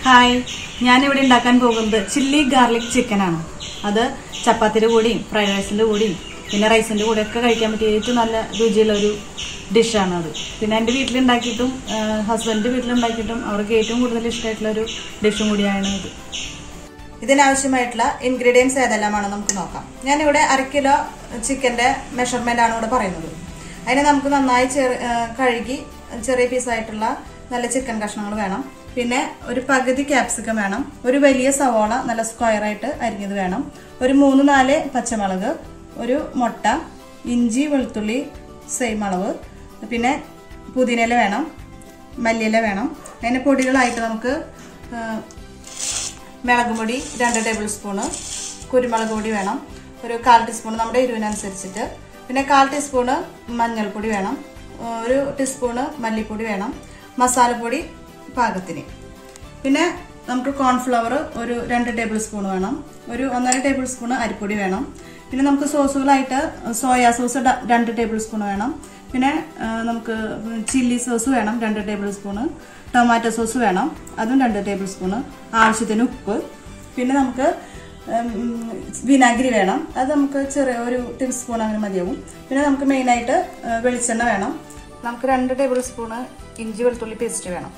Hi ഞാനിവിടെ ഉണ്ടാക്കാൻ പോകുന്നത് ചില്ലി ഗാർലിക് ചിക്കനാണ് അത് ചപ്പാത്തിയുടെ കൂടിയും ഫ്രൈഡ് റൈസിൻ്റെ കൂടിയും പിന്നെ റൈസിൻ്റെ കൂടെ ഒക്കെ കഴിക്കാൻ പറ്റിയ ഏറ്റവും നല്ല രുചിയുള്ള ഒരു ഡിഷാണ് അത് പിന്നെ എൻ്റെ വീട്ടിലുണ്ടാക്കിയിട്ടും ഹസ്ബൻഡിൻ്റെ വീട്ടിലുണ്ടാക്കിയിട്ടും അവർക്ക് ഏറ്റവും കൂടുതൽ ഇഷ്ടമായിട്ടുള്ള ഒരു ഡിഷും കൂടിയാണ് ഇത് ഇതിനാവശ്യമായിട്ടുള്ള ഇൻഗ്രീഡിയൻസ് ഏതെല്ലാമാണ് നമുക്ക് നോക്കാം ഞാനിവിടെ അര കിലോ ചിക്കൻ്റെ മെഷർമെൻ്റ് ആണ് ഇവിടെ പറയുന്നത് അതിനെ നമുക്ക് നന്നായി ചെറു ആ, കഴുകി ചെറിയ പീസായിട്ടുള്ള നല്ല ചിക്കൻ കഷ്ണങ്ങൾ വേണം പിന്നെ ഒരു പകുതി ക്യാപ്സിക്കം വേണം ഒരു വലിയ സവോള നല്ല സ്ക്വയറായിട്ട് അരിഞ്ഞത് വേണം ഒരു മൂന്ന് നാല് പച്ചമുളക് ഒരു മുട്ട ഇഞ്ചി വെളുത്തുള്ളി സെയിം അളവ് പിന്നെ പുതിനയില വേണം മല്ലിയില വേണം അതിന് പൊടികളായിട്ട് നമുക്ക് ആ, മുളക് പൊടി രണ്ട് ടേബിൾ സ്പൂണ് കുരുമുളക് പൊടി വേണം ഒരു കാൽ ടീസ്പൂൺ നമ്മുടെ എരിവിനനുസരിച്ചിട്ട് പിന്നെ കാൽ ടീസ്പൂണ് മഞ്ഞൾപ്പൊടി വേണം ഒരു ടീസ്പൂണ് മല്ലിപ്പൊടി വേണം മസാലപ്പൊടി പാകത്തിന് പിന്നെ നമുക്ക് കോൺഫ്ലവർ ഒരു രണ്ട് ടേബിൾ സ്പൂൺ വേണം ഒരു ഒന്നര ടേബിൾ സ്പൂൺ അരിപ്പൊടി വേണം പിന്നെ നമുക്ക് സോസുകളായിട്ട് സോയാ സോസ് ഡ- രണ്ട് ടേബിൾ സ്പൂൺ വേണം പിന്നെ ആ, നമുക്ക് ചില്ലി സോസ് വേണം രണ്ട് ടേബിൾ സ്പൂണ് ടൊമാറ്റോ സോസ് വേണം അതും രണ്ട് ടേബിൾ സ്പൂണ് ആവശ്യത്തിന് ഉപ്പ് പിന്നെ നമുക്ക് ഉം, വിനാഗിരി വേണം അത് നമുക്ക് ചെറിയ ഒരു ടേബിൾ സ്പൂൺ അങ്ങനെ മതിയാവും പിന്നെ നമുക്ക് മെയിനായിട്ട് ആ, വെളിച്ചെണ്ണ വേണം നമുക്ക് രണ്ട് ടേബിൾ സ്പൂണ് ഇഞ്ചി വെളുത്തുള്ളി പേസ്റ്റ് വേണം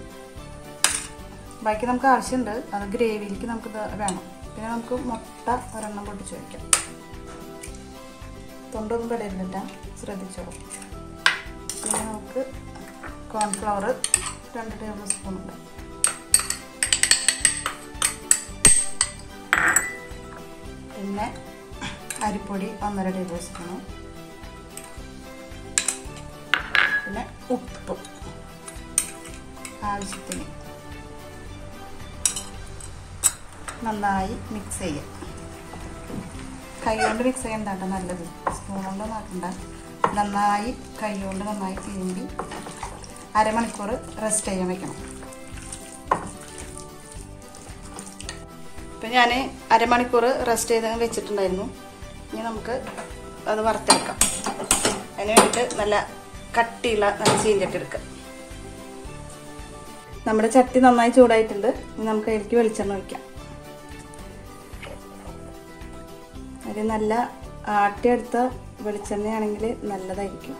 ബാക്കി നമുക്ക് ആവശ്യമുണ്ട് അത് ഗ്രേവിയിലേക്ക് നമുക്ക് ഇത് വേണം പിന്നെ നമുക്ക് മുട്ട ഒരെണ്ണം പൊട്ടിച്ച് വയ്ക്കാം തൊണ്ടൊന്നും പെടരുന്നില്ല ശ്രദ്ധിച്ചോളൂ പിന്നെ നമുക്ക് കോൺഫ്ലവർ രണ്ട് ടേബിൾ സ്പൂൺ ഉണ്ട് പിന്നെ അരിപ്പൊടി ഒന്നര ടേബിൾ സ്പൂണ് പിന്നെ ഉപ്പ് ആവശ്യത്തിന് നന്നായി മിക്സ് ചെയ്യുക കൈ കൊണ്ട് മിക്സ് ചെയ്യണ്ട കേട്ടോ നല്ലത് സ്പൂൺ കൊണ്ട് ആക്കണ്ട നന്നായി കൈ കൊണ്ട് നന്നായി തിരുമ്പി അരമണിക്കൂർ റെസ്റ്റ് ചെയ്യാൻ വെക്കണം ഇപ്പം ഞാൻ അരമണിക്കൂർ റെസ്റ്റ് ചെയ്ത് വെച്ചിട്ടുണ്ടായിരുന്നു ഇനി നമുക്ക് അത് വറുത്തെടുക്കാം അതിന് വേണ്ടിയിട്ട് നല്ല കട്ടിയുള്ള നല്ല ചീഞ്ചട്ടി എടുക്കാം നമ്മുടെ ചട്ടി നന്നായി ചൂടായിട്ടുണ്ട് ഇനി നമുക്ക് അതിലേക്ക് വെളിച്ചെണ്ണ ഒഴിക്കാം അത് നല്ല ആട്ടിയെടുത്ത വെളിച്ചെണ്ണയാണെങ്കിൽ നല്ലതായിരിക്കും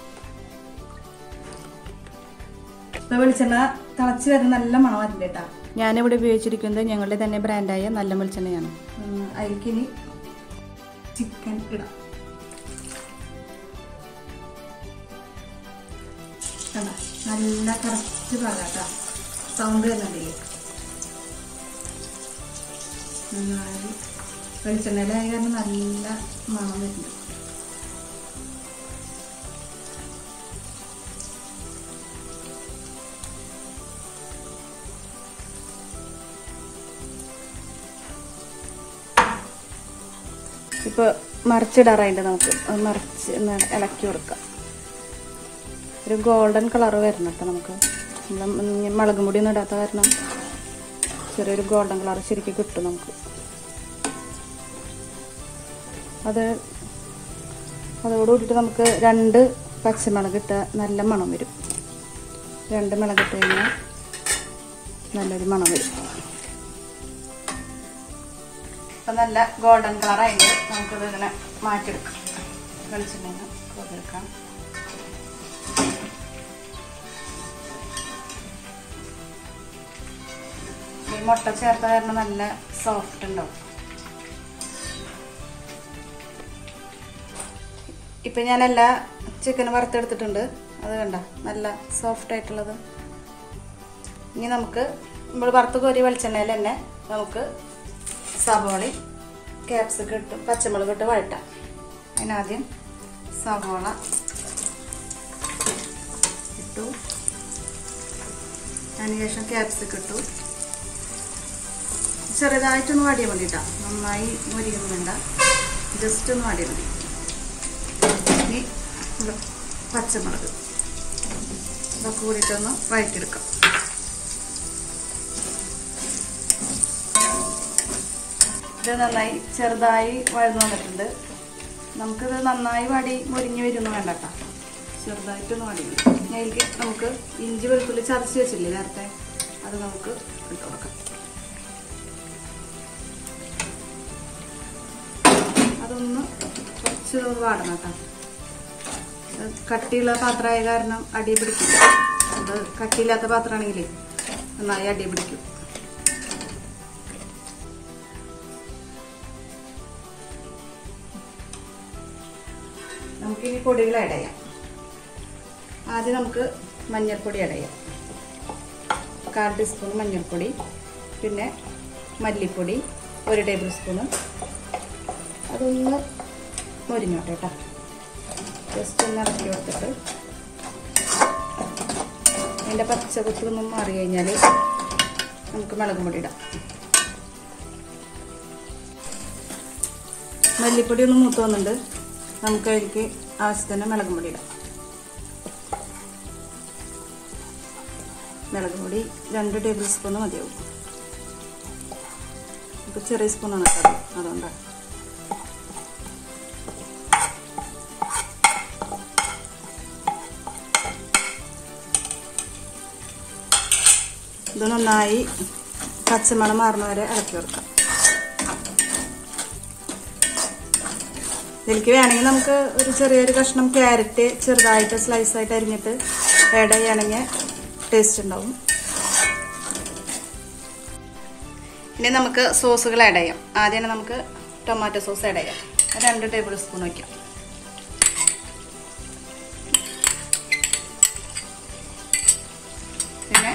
ഇപ്പൊ വെളിച്ചെണ്ണ തിളച്ച് വരുന്ന നല്ല മണമായിരുന്നു കേട്ടാ ഞാനിവിടെ ഉപയോഗിച്ചിരിക്കുന്നത് ഞങ്ങളുടെ തന്നെ ബ്രാൻഡായ നല്ല വെളിച്ചെണ്ണയാണ് ഉം, അതിലേക്ക് ഇനി ചിക്കൻ ഇടാം കണ്ടോ? നല്ല കറക്റ്റ് പാകാട്ടാ സൗണ്ട് വരുന്നുണ്ടല്ലേ നന്നായി വെളിച്ചെണ്ണയിലായ കാരണം നല്ല മണം വരുന്നുണ്ട് ഇപ്പോൾ മറിച്ചിടാറായിട്ട് നമുക്ക് അത് മറിച്ച് ഒന്ന് ഇളക്കി കൊടുക്കാം ഒരു ഗോൾഡൻ കളർ വരണം കേട്ടോ നമുക്ക് നമ്മൾ മുളക് പൊടി ഒന്നും ഇടാത്ത കാരണം ചെറിയൊരു ഗോൾഡൻ കളർ ശരിക്കും കിട്ടും നമുക്ക് അത് അതോടുകൂടിയിട്ട് നമുക്ക് രണ്ട് പച്ചമുളക് ഇട്ട നല്ല മണം വരും രണ്ട് മുളക് ഇട്ട് കഴിഞ്ഞാൽ നല്ലൊരു മണം വരും അപ്പം നല്ല ഗോൾഡൻ കളറായിട്ട് നമുക്കിത് ഇങ്ങനെ മാറ്റിയെടുക്കാം വെളിച്ചെണ്ണ കോരിയെടുക്കാം ഈ മുട്ട ചേർത്ത കാരണം നല്ല സോഫ്റ്റ് ഉണ്ടാവും ഇപ്പം ഞാൻ എല്ലാ ചിക്കനും വറുത്തെടുത്തിട്ടുണ്ട് അത് കണ്ട നല്ല സോഫ്റ്റ് ആയിട്ടുള്ളത് ഇനി നമുക്ക് നമ്മൾ വറുത്ത് കോരി വെളിച്ചെണ്ണയിൽ തന്നെ നമുക്ക് സവോളി ക്യാപ്സിക്കം ഇട്ട് പച്ചമുളക് ഇട്ട് വഴറ്റാം അതിനാദ്യം സവോള ഇട്ടു അതിനുശേഷം ക്യാപ്സിക്കം ഇട്ടു ചെറുതായിട്ടൊന്ന് വാടിയാൽ മതി കേട്ടോ നന്നായി മുരിയൊന്നും വേണ്ട ജസ്റ്റ് ഒന്ന് വാടിയാൽ മതി ഇനി നമ്മള് പച്ചമുളക് ഇതൊക്കെ കൂടിയിട്ടൊന്ന് വഴറ്റിയെടുക്കാം ഇത് നന്നായി ചെറുതായി വഴന്നു വന്നിട്ടുണ്ട് നമുക്കിത് നന്നായി വടി മുരിഞ്ഞ് വരുന്നു വേണ്ട കേട്ടോ ചെറുതായിട്ടൊന്ന് വടി അതിലേക്ക് നമുക്ക് ഇഞ്ചി വെളുത്തുള്ളി ചതച്ച് വെച്ചില്ലേ നേരത്തെ അത് നമുക്ക് ഇട്ട് കൊടുക്കാം അതൊന്ന് കുറച്ച് വാടണം കേട്ടോ അത് കട്ടിയുള്ള പാത്രമായ കാരണം അടി പിടിക്കും അത് കട്ടിയില്ലാത്ത പാത്രമാണെങ്കിൽ നന്നായി അടി പിടിക്കും നമുക്കിനി പൊടികൾ ആഡ് ചെയ്യാം ആദ്യം നമുക്ക് മഞ്ഞൾപ്പൊടി ആഡ് ചെയ്യാം കാൽ ടീസ്പൂൺ മഞ്ഞൾപ്പൊടി പിന്നെ മല്ലിപ്പൊടി ഒരു ടേബിൾ സ്പൂണ് അതൊന്ന് മൊരിഞ്ഞോട്ടെ കേട്ടോ ജസ്റ്റ് ഒന്ന് ഇറക്കി കൊടുത്തിട്ട് അതിൻ്റെ പച്ചകുത്തൊന്നും മാറി കഴിഞ്ഞാൽ നമുക്ക് മുളക് പൊടി ഇടാം മല്ലിപ്പൊടി ഒന്ന് മൂത്ത് വന്നിട്ടുണ്ട് നമുക്ക് അതിലേക്ക് ആവശ്യത്തിന് മുളക് പൊടി ഇടാം മുളക് പൊടി രണ്ട് ടേബിൾ സ്പൂൺ മതിയാവും ഇപ്പോൾ ചെറിയ സ്പൂണാണ് കേട്ടോ അതുകൊണ്ടാണ് ഇത് നന്നായി പച്ചമണം മാറുന്ന വരെ ഇളക്കി കൊടുക്കാം ഇതിലേക്ക് വേണമെങ്കിൽ നമുക്ക് ഒരു ചെറിയൊരു കഷ്ണം ക്യാരറ്റ് ചെറുതായിട്ട് സ്ലൈസ് ആയിട്ട് അരിഞ്ഞിട്ട് ആഡ് ചെയ്യുകയാണെങ്കിൽ ടേസ്റ്റ് ഉണ്ടാവും ഇനി നമുക്ക് സോസുകൾ ആഡ് ചെയ്യാം ആദ്യം തന്നെ നമുക്ക് ടൊമാറ്റോ സോസ് ആഡ് ചെയ്യാം അത് രണ്ട് ടേബിൾ സ്പൂൺ വയ്ക്കാം പിന്നെ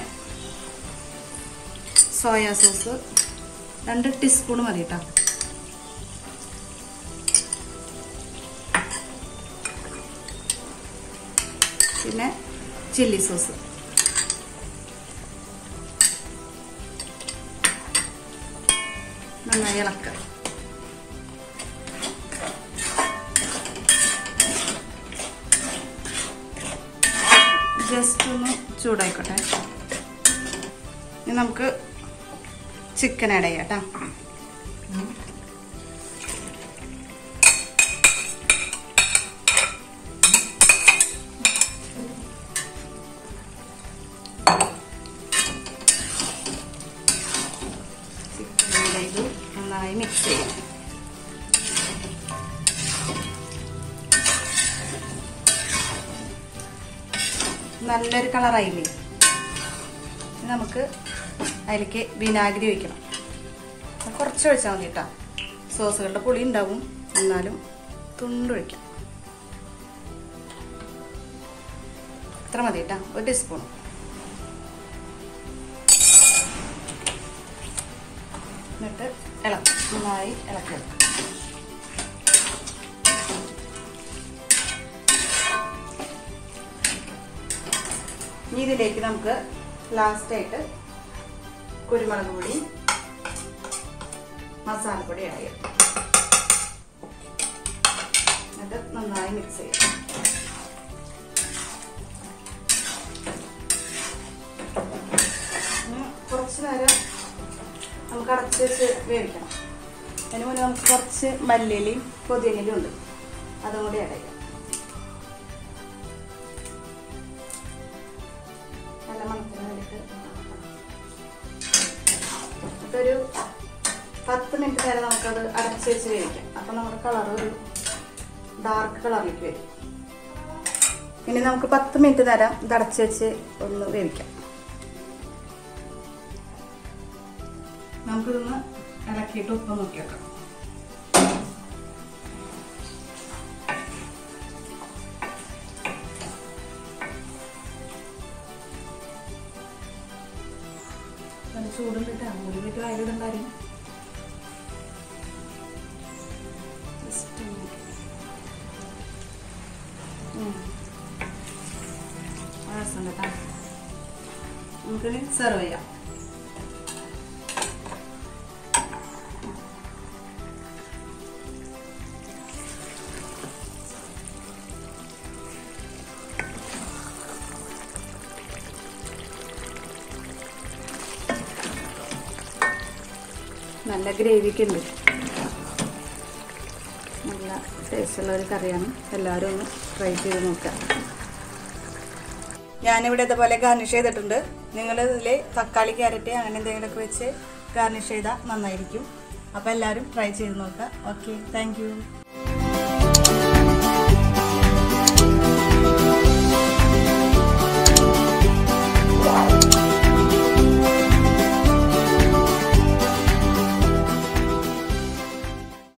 സോയാ സോസ് രണ്ട് ടീസ്പൂൺ മതി കേട്ടോ പിന്നെ ചില്ലി സോസ് നന്നായി ഇളക്കുക ജസ്റ്റ് ഒന്ന് ചൂടായിക്കോട്ടെ ഇനി നമുക്ക് ചിക്കൻ ആഡ് ചെയ്യാം കേട്ടോ ചിക്കൻ ആഡ് ചെയ്തു നന്നായി മിക്സ് ചെയ്യാം നല്ലൊരു കളറായില്ലേ ഇനി നമുക്ക് അതിലേക്ക് വിനാഗിരി ഒഴിക്കണം അത് കുറച്ച് ഒഴിച്ചാൽ മതി കേട്ടോ സോസുകളുടെ പുളി ഉണ്ടാവും എന്നാലും തുണ്ടൊഴിക്കാം ഇത്ര മതി കേട്ടോ ഒരു ടീസ്പൂൺ എന്നിട്ട് ഇളക്കും നന്നായി ഇളക്കി വെക്കാം ഇനി ഇതിലേക്ക് നമുക്ക് ലാസ്റ്റായിട്ട് കുരുമുളക് പൊടി മസാലപ്പൊടി ആഡ് ചെയ്യാം എന്നിട്ട് നന്നായി മിക്സ് ചെയ്യാം ഇനി കുറച്ച് നേരം നമുക്ക് അടച്ച് വെച്ച് വേവിക്കണം അതിന് മുന്നേ നമുക്ക് കുറച്ച് മല്ലിയിലയും പുതിയനിലും ഉണ്ട് അതും കൂടി ആഡ് ചെയ്യാം നല്ല മണത്തിന് വേണ്ടിയിട്ട് ഒരു പത്ത് മിനിറ്റ് നേരം നമുക്കത് അടച്ച് വെച്ച് വേവിക്കാം അപ്പം നമ്മുടെ കളർ ഒരു ഡാർക്ക് കളറിലേക്ക് വരും ഇനി നമുക്ക് പത്ത് മിനിറ്റ് നേരം ഇത് അടച്ച് വെച്ച് ഒന്ന് വേവിക്കാം നമുക്കിതൊന്ന് ഇളക്കിയിട്ട് ഉപ്പ് നോക്കി വെക്കാം നല്ല ചൂടുണ്ടിട്ടാ മുടി വിട്ട് വയലിടണ്ടാരും നമുക്കിനി സെർവ് ചെയ്യാം നല്ല ഗ്രേവിക്ക് ഉണ്ട് നല്ല ടേസ്റ്റുള്ള ഒരു കറിയാണ് എല്ലാവരും ഒന്ന് ട്രൈ ചെയ്ത് നോക്കുക ഞാനിവിടെ ഇതുപോലെ ഗാർണിഷ് ചെയ്തിട്ടുണ്ട് നിങ്ങൾ ഇതിൽ തക്കാളി ക്യാരറ്റ് അങ്ങനെ എന്തെങ്കിലുമൊക്കെ വെച്ച് ഗാർണിഷ് ചെയ്താൽ നന്നായിരിക്കും അപ്പോൾ എല്ലാവരും ട്രൈ ചെയ്ത് നോക്കുക ഓക്കെ താങ്ക്